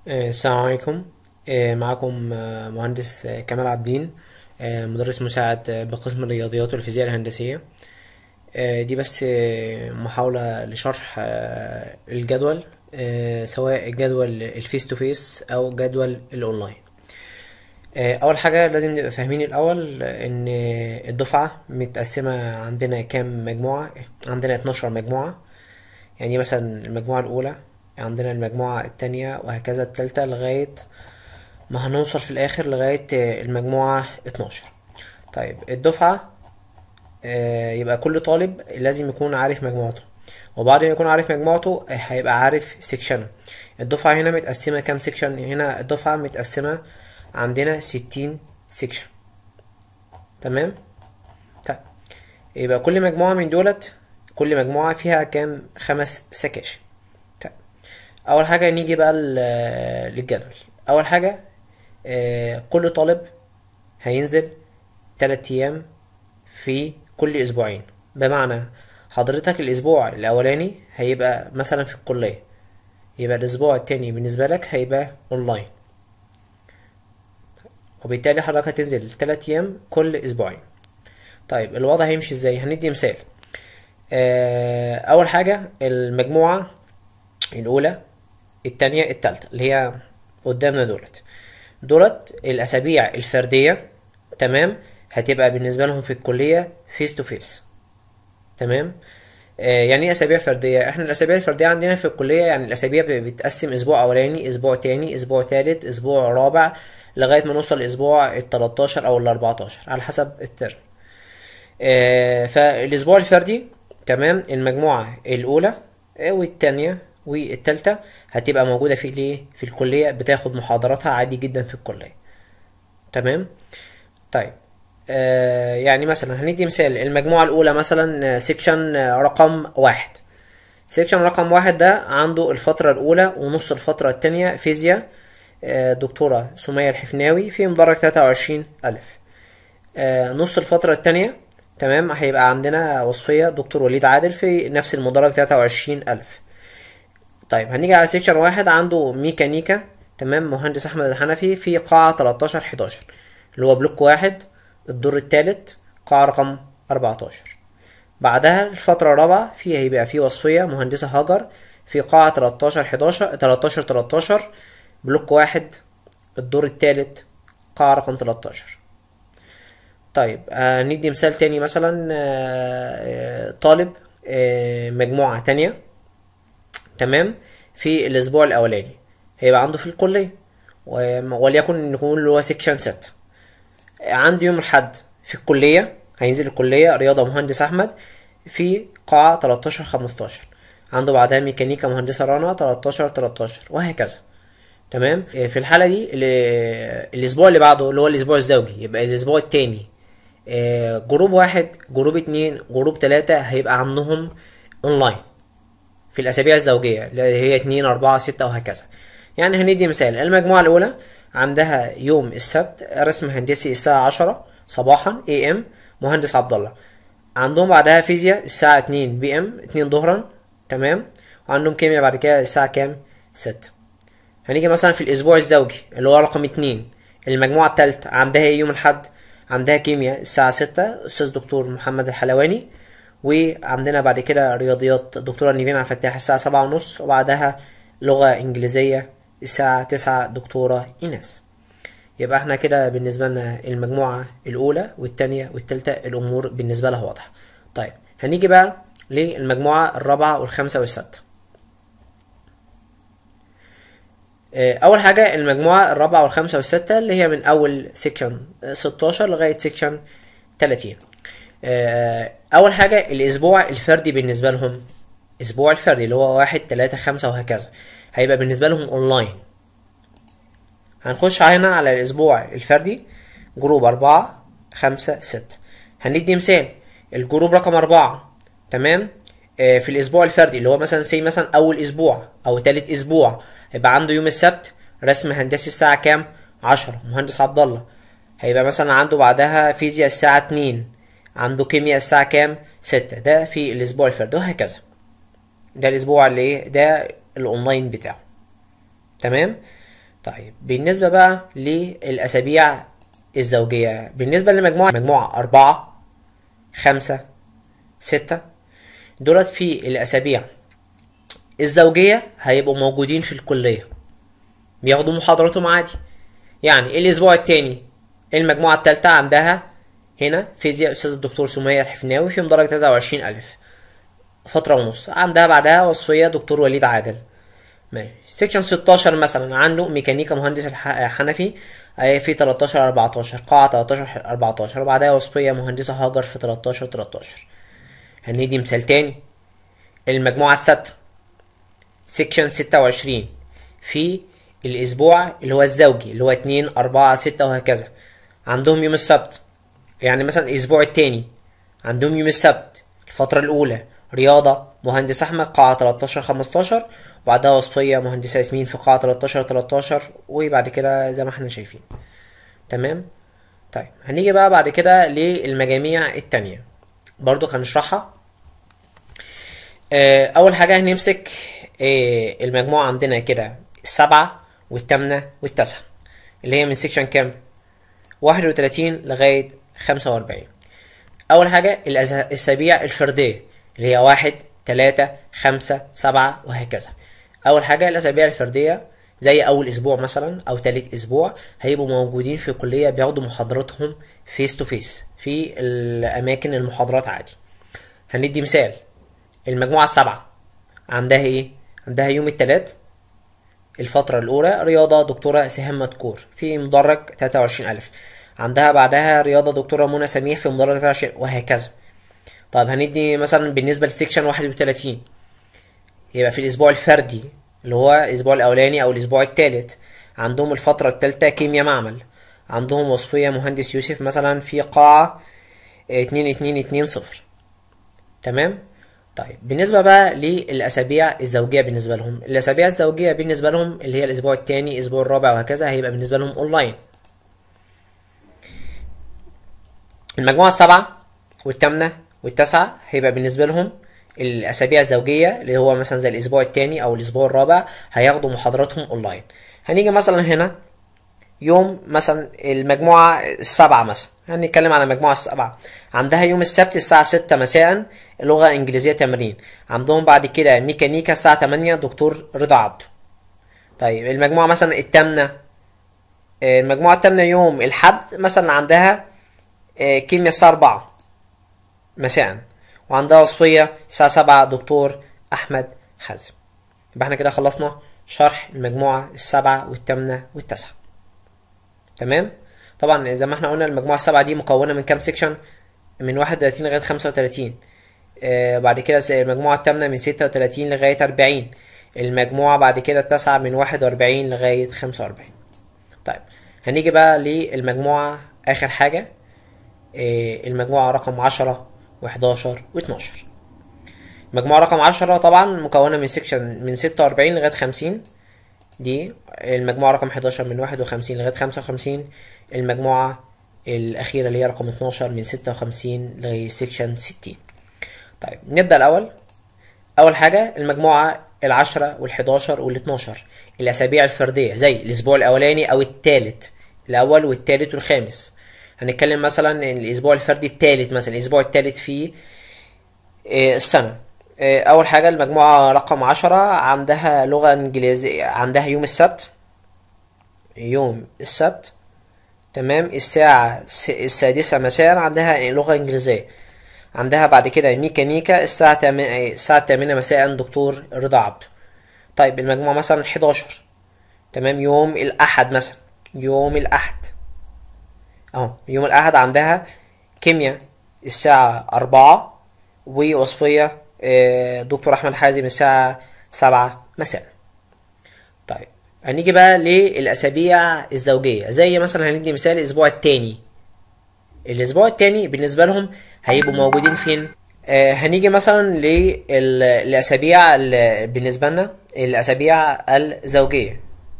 آه، السلام عليكم آه، معكم آه، مهندس آه، كمال عابدين آه، مدرس مساعد آه، بقسم الرياضيات والفيزياء الهندسية آه، دي بس آه، محاولة لشرح آه، الجدول آه، سواء الجدول الفيس تو فيس أو جدول الأونلاين آه، أول حاجة لازم نبقى فاهمين الأول إن الدفعة متقسمة عندنا كام مجموعة عندنا 12 مجموعة يعني مثلا المجموعة الأولى عندنا المجموعة التانية وهكذا التالتة لغاية ما هنوصل في الآخر لغاية آه، المجموعة 12 طيب الدفعة آه، يبقى كل طالب لازم يكون عارف مجموعته وبعد ما يكون عارف مجموعته آه، هيبقى عارف سيكشنه الدفعة هنا متقسمة كام سيكشن هنا الدفعة متقسمة عندنا ستين سيكشن تمام طيب يبقى كل مجموعة من دولت كل مجموعة فيها كام خمس سكاشن طيب أول حاجة نيجي بقى لل- للجدول أول حاجة آه، كل طالب هينزل تلات أيام في كل أسبوعين بمعنى حضرتك الأسبوع الأولاني هيبقى مثلا في الكلية يبقى الأسبوع التاني بالنسبة لك هيبقى أونلاين وبالتالي حضرتك هتنزل تلات أيام كل أسبوعين طيب الوضع هيمشي ازاي هندي مثال آه، أول حاجة المجموعة الأولى التانية التالتة اللي هي قدامنا دولت دولت الأسابيع الفردية تمام هتبقى بالنسبة لهم في الكلية فيس تو فيس تمام آه يعني ايه أسابيع فردية احنا الأسابيع الفردية عندنا في الكلية يعني الأسابيع ب- بتتقسم أسبوع أولاني أسبوع تاني أسبوع تالت أسبوع رابع لغاية ما نوصل لأسبوع التلاتاشر أو الأربعتاشر على حسب الترم آه، فالاسبوع الفردي تمام المجموعه الاولى آه، والتانية والتالتة هتبقى موجودة في الايه في الكلية بتاخد محاضراتها عادي جدا في الكلية تمام طيب آه يعني مثلا هندي مثال المجموعة الأولى مثلا سيكشن رقم واحد سيكشن رقم واحد ده عنده الفترة الأولى ونص الفترة التانية فيزياء آه، دكتورة سمية الحفناوي في مدرج تلاتة وعشرين ألف آه، نص الفترة التانية تمام هيبقى عندنا وصفية دكتور وليد عادل في نفس المدرج تلاتة وعشرين ألف طيب هنيجي على سيكشن واحد عنده ميكانيكا تمام مهندس أحمد الحنفي في قاعة تلاتاشر حداشر اللي هو بلوك واحد الدور التالت قاعة رقم أربعتاشر بعدها الفترة الرابعة فيها هيبقى في وصفية مهندسة هاجر في قاعة تلاتاشر حداشر تلاتاشر تلاتاشر بلوك واحد الدور التالت قاعة رقم تلاتاشر طيب آه ندي مثال تاني مثلا آه آه، طالب آه مجموعة تانية تمام في الأسبوع الأولاني هيبقى عنده في الكلية و- وليكن نقول اللي هو سيكشن ست عنده يوم الأحد في الكلية هينزل الكلية رياضة مهندس أحمد في قاعة 13 15 عنده بعدها ميكانيكا مهندسة رنا 13 13 وهكذا تمام آه، في الحالة دي ال- الأسبوع اللي بعده اللي هو الأسبوع الزوجي يبقى الأسبوع التاني آه، جروب واحد جروب اتنين جروب تلاتة هيبقى عندهم أونلاين في الأسابيع الزوجية اللي هي اتنين أربعة ستة وهكذا يعني هندي مثال المجموعة الأولى عندها يوم السبت رسم هندسي الساعة عشرة صباحا اي ام مهندس عبد الله عندهم بعدها فيزياء الساعة اتنين بي ام اتنين ظهرا تمام وعندهم كيمياء بعد كده الساعة كام ستة هنيجي مثلا في الأسبوع الزوجي اللي هو رقم اتنين المجموعة التالتة عندها ايه يوم الأحد عندها كيمياء الساعة ستة أستاذ دكتور محمد الحلواني وعندنا بعد كده رياضيات دكتورة نيفين عبد الفتاح الساعة سبعة ونص وبعدها لغة إنجليزية الساعة تسعة دكتورة إيناس يبقى احنا كده بالنسبة لنا المجموعة الأولى والتانية والتالتة الأمور بالنسبة لها واضحة طيب هنيجي بقى للمجموعة الرابعة والخامسة والسادسة آه، اول حاجه المجموعه الرابعه والخامسه والسادسه اللي هي من اول سيكشن 16 لغايه سيكشن 30 آه، اول حاجه الاسبوع الفردي بالنسبه لهم اسبوع الفردي اللي هو واحد تلاتة خمسة وهكذا هيبقى بالنسبه لهم اونلاين هنخش هنا على الاسبوع الفردي جروب أربعة خمسة ستة هندي مثال الجروب رقم أربعة تمام آه في الأسبوع الفردي اللي هو مثلا سي مثلا أول أسبوع أو تالت أسبوع هيبقى عنده يوم السبت رسم هندسي الساعة كام؟ عشرة مهندس عبد الله هيبقى مثلا عنده بعدها فيزياء الساعة اتنين عنده كيمياء الساعة كام؟ ستة ده في الأسبوع الفردي وهكذا ده الأسبوع اللي إيه؟ ده الأونلاين بتاعه تمام طيب بالنسبة بقى للأسابيع الزوجية بالنسبة للمجموعة مجموعة أربعة خمسة ستة دولت في الأسابيع الزوجية هيبقوا موجودين في الكلية بياخدوا محاضراتهم عادي يعني الأسبوع التاني المجموعة التالتة عندها هنا فيزياء أستاذ الدكتور سمية الحفناوي في مدرج تلاتة وعشرين ألف فترة ونص عندها بعدها وصفية دكتور وليد عادل ماشي سيكشن 16 مثلا عنده ميكانيكا مهندس الح- حنفي آه، في 13 14 قاعة 13 14 وبعدها وصفية مهندسة هاجر في 13 13 هندي مثال تاني المجموعة السادسة سيكشن 26 في الأسبوع اللي هو الزوجي اللي هو 2 4 6 وهكذا عندهم يوم السبت يعني مثلا الأسبوع التاني عندهم يوم السبت الفترة الأولى رياضة مهندس أحمد قاعة 13 15 وبعدها وصفية مهندسة ياسمين في قاعة 13 13 وبعد كده زي ما احنا شايفين تمام طيب هنيجي بقى بعد كده للمجاميع التانية برضو هنشرحها آه، أول حاجة هنمسك آه، المجموعة عندنا كده السبعة والتامنة والتاسعة اللي هي من سيكشن كام؟ واحد وتلاتين لغاية خمسة وأربعين أول حاجة الأز- الأسابيع الفردية اللي هي واحد تلاتة خمسة سبعة وهكذا أول حاجة الأسابيع الفردية زي أول أسبوع مثلا أو تالت أسبوع هيبقوا موجودين في الكلية بياخدوا محاضراتهم فيس تو فيس في الأماكن المحاضرات عادي هندي مثال المجموعة السبعة عندها إيه؟ عندها يوم التلات الفترة الأولى رياضة دكتورة سهام مدكور في مدرج 23000 عندها بعدها رياضة دكتورة منى سميح في مدرج 23 وهكذا طيب هندي مثلا بالنسبة للسكشن 31 يبقى في الأسبوع الفردي اللي هو الأسبوع الأولاني أو الأسبوع الثالث عندهم الفترة الثالثة كيمياء معمل عندهم وصفية مهندس يوسف مثلا في قاعة اتنين اتنين اتنين صفر تمام طيب بالنسبة بقى للأسابيع الزوجية بالنسبة لهم الأسابيع الزوجية بالنسبة لهم اللي هي الأسبوع الثاني الأسبوع الرابع وهكذا هيبقى بالنسبة لهم أونلاين المجموعة السبعة والثامنة والتاسعة هيبقى بالنسبة لهم الأسابيع الزوجية اللي هو مثلا زي الأسبوع الثاني أو الأسبوع الرابع هياخدوا محاضراتهم أونلاين هنيجي مثلا هنا يوم مثلا المجموعة السبعة مثلا هنتكلم على المجموعة السبعة عندها يوم السبت الساعة ستة مساء لغة إنجليزية تمرين عندهم بعد كده ميكانيكا الساعة تمانية دكتور رضا عبده طيب المجموعة مثلا التامنة آه، المجموعة التامنة يوم الحد مثلا عندها آه، كيمياء الساعة أربعة مساء وعندها وصفية الساعة سبعة دكتور أحمد حازم يبقى احنا كده خلصنا شرح المجموعة السبعة والتامنة والتاسعة تمام طبعا زي ما احنا قلنا المجموعة السبعة دي مكونة من كام سيكشن من واحد وتلاتين لغاية خمسة وتلاتين آه بعد كده س- المجموعة التامنة من ستة وتلاتين لغاية أربعين المجموعة بعد كده التاسعة من واحد وأربعين لغاية خمسة وأربعين طيب هنيجي بقى للمجموعة آخر حاجة آه المجموعة رقم عشرة وحداشر واتناشر المجموعة رقم عشرة طبعا مكونة من سيكشن من ستة وأربعين لغاية خمسين دي المجموعة رقم 11 من 51 لغاية 55 المجموعة الأخيرة اللي هي رقم 12 من 56 لغاية سيكشن 60 طيب نبدأ الأول أول حاجة المجموعة العشرة والحداشر والاتناشر الأسابيع الفردية زي الأسبوع الأولاني أو التالت الأول والتالت والخامس هنتكلم مثلا إن الأسبوع الفردي التالت مثلا الأسبوع التالت في آه، السنة آه، أول حاجة المجموعة رقم عشرة عندها لغة إنجليزية عندها يوم السبت يوم السبت تمام الساعة الس- السادسة مساء عندها لغة إنجليزية عندها بعد كده ميكانيكا الساعة تم... الساعة الثامنة مساء دكتور رضا عبده طيب المجموعة مثلا 11 تمام يوم الأحد مثلا يوم الأحد اهو يوم الأحد عندها كيمياء الساعة أربعة ووصفية آه، دكتور أحمد حازم الساعة سبعة مساء طيب هنيجي بقى للأسابيع الزوجية زي مثلا هندي مثال الأسبوع التاني الأسبوع التاني بالنسبة لهم هيبقوا موجودين فين؟ آه هنيجي مثلا للأسابيع ال- بالنسبة لنا الأسابيع الزوجية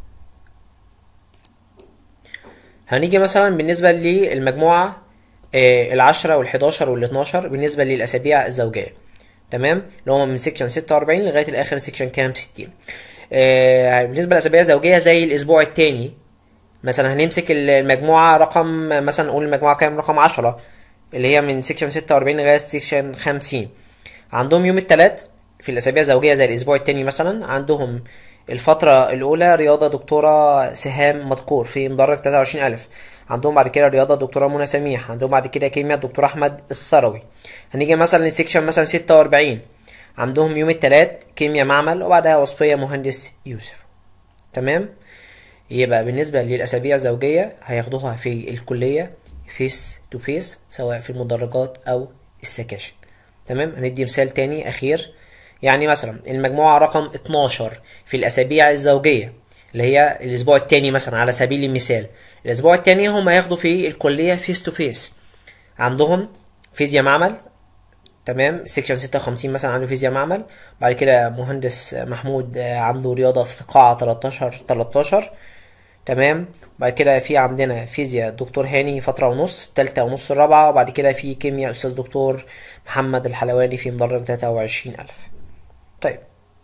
هنيجي مثلا بالنسبة للمجموعة آه، العشرة والحداشر والاتناشر بالنسبة للأسابيع الزوجية تمام اللي هما من سيكشن ستة وأربعين لغاية الآخر سيكشن كام ستين آه، بالنسبه للاسابيع الزوجيه زي الاسبوع التاني مثلا هنمسك المجموعه رقم مثلا نقول المجموعه كام رقم 10 اللي هي من سيكشن 46 لغايه سيكشن 50 عندهم يوم الثلاث في الاسابيع الزوجيه زي الاسبوع التاني مثلا عندهم الفترة الأولى رياضة دكتورة سهام مذكور في مدرج 23000 عندهم بعد كده رياضة دكتورة منى سميح عندهم بعد كده كيمياء الدكتور أحمد الثروي هنيجي مثلا لسيكشن مثلا 46 عندهم يوم الثلاث كيمياء معمل وبعدها وصفية مهندس يوسف تمام يبقى بالنسبة للأسابيع الزوجية هياخدوها في الكلية فيس تو فيس سواء في المدرجات أو السكاشن تمام هندي مثال تاني أخير يعني مثلا المجموعة رقم 12 في الأسابيع الزوجية اللي هي الأسبوع التاني مثلا على سبيل المثال الأسبوع التاني هم هياخدوا في الكلية فيس تو فيس عندهم فيزياء معمل تمام سيكشن 56 مثلا عنده فيزياء معمل بعد كده مهندس محمود آه، عنده رياضة في قاعة 13 13 تمام بعد كده في عندنا فيزياء دكتور هاني فترة ونص تالتة ونص الرابعة وبعد كده في كيمياء أستاذ دكتور محمد الحلواني في مدرج 23000 ألف طيب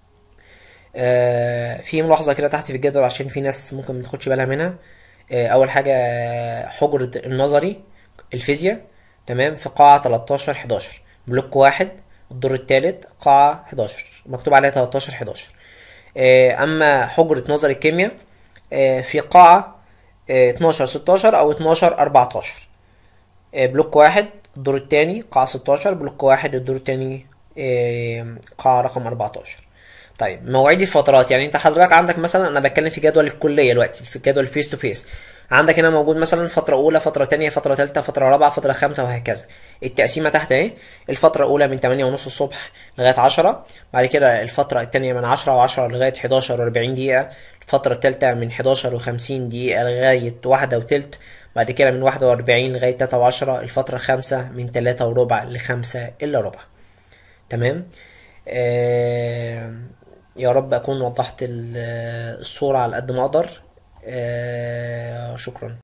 آه في ملاحظة كده تحت في الجدول عشان في ناس ممكن ما تاخدش بالها منها آه أول حاجة آه، حجرة النظري الفيزياء تمام في قاعة 13 11 بلوك واحد الدور التالت قاعة 11 مكتوب عليها 13 11 آه، أما حجرة نظري الكيمياء آه، في قاعة آه، 12 16 أو 12 14 آه، بلوك واحد الدور التاني قاعة 16 بلوك واحد الدور التاني آه، قاعة رقم 14 طيب مواعيد الفترات يعني انت حضرتك عندك مثلا انا بتكلم في جدول الكليه دلوقتي في جدول فيس تو فيس عندك هنا موجود مثلا فتره اولى فتره تانية فتره تالتة فتره رابعه فتره خامسه وهكذا التقسيمه تحت اهي الفتره الاولى من 8 ونص الصبح لغايه 10 بعد كده الفتره التانية من 10 و10 لغايه 11 و40 دقيقه الفتره التالتة من 11 و50 دقيقه لغايه واحدة وتلت بعد كده من 41 لغايه 3 و10 الفتره الخامسه من 3 وربع لخمسة الا ربع تمام آه يا رب اكون وضحت ال- الصورة على قد ما اقدر آه شكرا